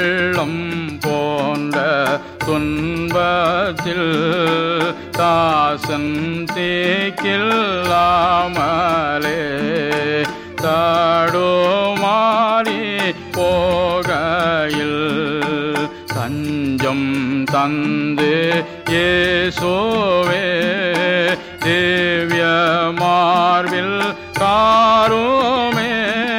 வெள்ளம் போன்ற துன்பத்தில் தாசன் தேக்கில்லாமலே தடுமாறி போகையில் தஞ்சம் தந்து இயேசுவே திவ்ய மார்பில் காருமே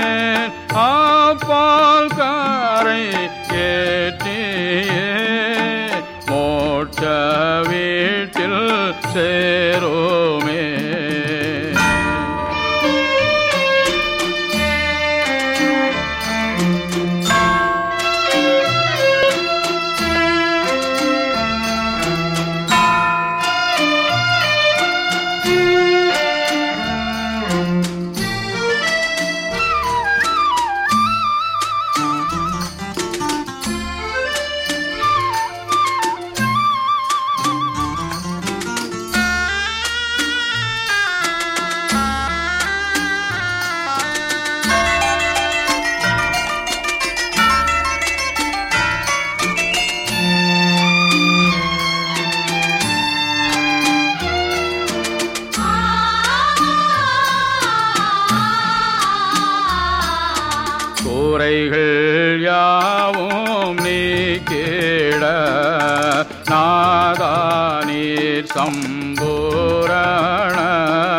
ஆப்பால் காரை ஏற்றியே மோட்ச வீட்டில் சேருமே கூரைகள் யாவும் நீக்கிட நாதானீர் சம்பூரண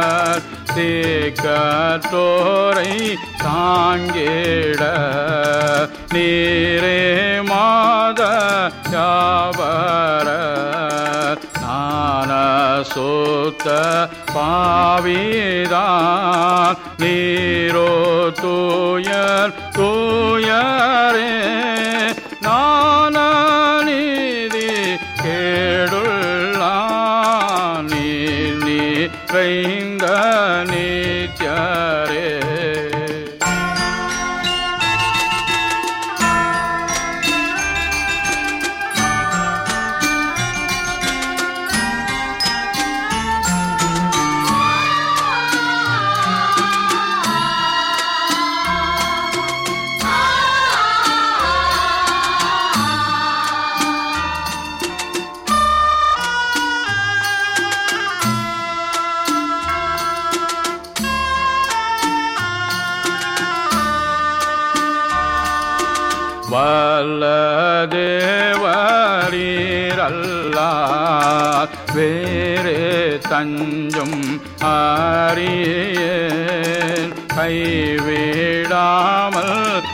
தீக்கற்றோரை தாங்கிட நீரே மாத யாவர ஞான சோத்த பாவிதான் நீரோ தூயர் தூயரே நான நீதி கேடுள்ளா நீர் நீரைந்த நீச்சரே வல்ல தேவரீரல்லார் வேறே தஞ்சும் அறியேன் கைவிடாமல்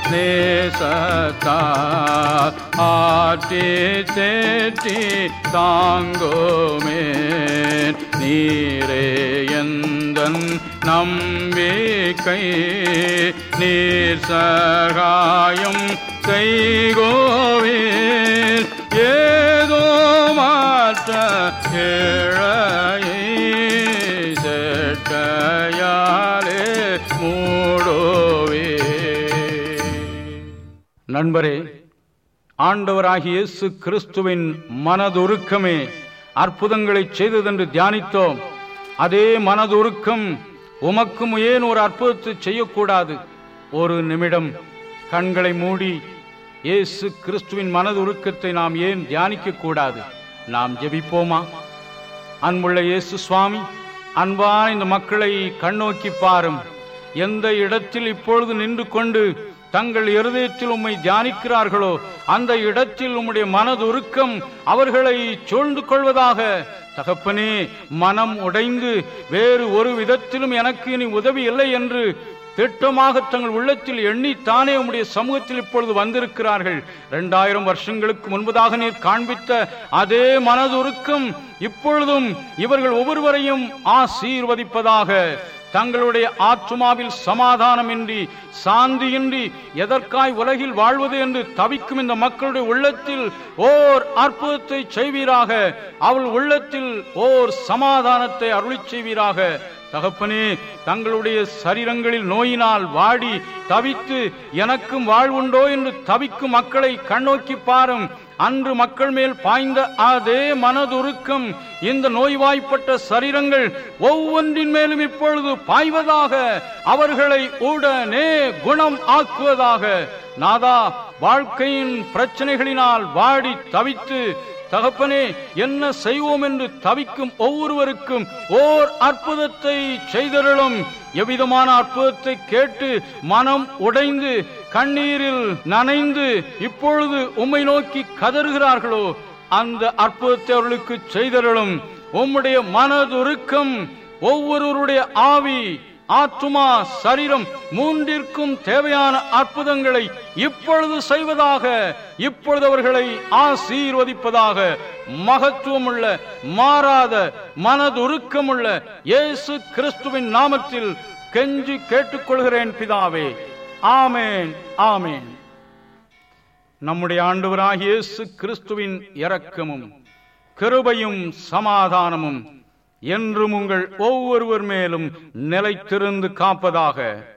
நேசத்தார் ஆற்றி தேற்றி தாங்கோமே நீரே எந்தன் நம்பிக்கை நீர் சகாயம் செய்கோவில் ஏதோ மாற்ற ஏழையை செட்டையாலே மூடோவே நண்பரே ஆண்டவராகிய இயேசு கிறிஸ்துவின் மனதுருக்கமே அற்புதங்களைச் செய்ததென்று தியானித்தோம் அதே மனதுருக்கம் உமக்கும் ஏன் ஒரு அற்புதத்தை செய்யக்கூடாது ஒரு நிமிடம் கண்களை மூடி இயேசு கிறிஸ்துவின் மனதுருக்கத்தை நாம் ஏன் தியானிக்க கூடாது நாம் ஜெபிப்போமா அன்புள்ள இயேசு சுவாமி அன்பான இந்த மக்களை கண்ணோக்கி பாரும் எந்த இடத்தில் இப்பொழுது நின்று கொண்டு தங்கள் இருதயத்தில் உம்மை தியானிக்கிறார்களோ அந்த இடத்தில் உம்முடைய மனதுருக்கம் அவர்களை சூழ்ந்து கொள்வதாக தகப்பனே மனம் உடைந்து வேறு ஒரு விதத்திலும் எனக்கு இனி உதவி இல்லை என்று திட்டமாக தங்கள் உள்ளத்தில் எண்ணி தானே உம்முடைய சமூகத்தில் இப்பொழுது வந்திருக்கிறார்கள் இரண்டாயிரம் வருஷங்களுக்கு முன்பதாக நீர் காண்பித்த அதே மனதுருக்கம் இப்பொழுதும் இவர்கள் ஒவ்வொருவரையும் ஆசீர்வதிப்பதாக தங்களுடைய ஆத்துமாவில் சமாதானமின்றி சாந்தியின்றி எதற்காய் உலகில் வாழ்வது என்று தவிக்கும் இந்த மக்களுடைய உள்ளத்தில் ஓர் அற்புதத்தை செய்வீராக அவள் உள்ளத்தில் ஓர் சமாதானத்தை அருளிச் செய்வீராக தகப்பனே தங்களுடைய சரீரங்களில் நோயினால் வாடி தவித்து எனக்கும் வாழ்வுண்டோ என்று தவிக்கும் மக்களை கண்ணோக்கி பாரும் அன்று மக்கள் மேல் பாய்ந்த அதே மனதுருக்கம் இந்த நோய்வாய்ப்பட்ட சரீரங்கள் ஒவ்வொன்றின் மேலும் இப்பொழுது பாய்வதாக அவர்களை உடனே குணம் ஆக்குவதாக நாதா வாழ்க்கையின் பிரச்சனைகளினால் வாடி தவித்து தகப்பனே என்ன செய்வோம் என்று தவிக்கும் ஒவ்வொருவருக்கும் ஓர் அற்புதத்தை செய்தருளும் எவ்விதமான அற்புதத்தை கேட்டு மனம் உடைந்து கண்ணீரில் நனைந்து இப்பொழுது உம்மை நோக்கி கதறுகிறார்களோ அந்த அற்புதத்தை அவர்களுக்கு செய்தருளும் உம்முடைய மனதுருக்கம் ஒவ்வொருவருடைய ஆவி ஆத்துமா சரீரம் மூன்றிற்கும் தேவையான அற்புதங்களை இப்பொழுது செய்வதாக இப்பொழுது அவர்களை ஆசீர்வதிப்பதாக மகத்துவமுள்ள மாறாத மனதுருக்கமுள்ள இயேசு கிறிஸ்துவின் நாமத்தில் கெஞ்சி கேட்டுக்கொள்கிறேன் பிதாவே ஆமேன் ஆமேன் நம்முடைய ஆண்டவராகிய இயேசு கிறிஸ்துவின் இரக்கமும் கிருபையும் சமாதானமும் என்றும் உங்கள் ஒவ்வொருவர் மேலும் நிலைத்திருந்து காப்பதாக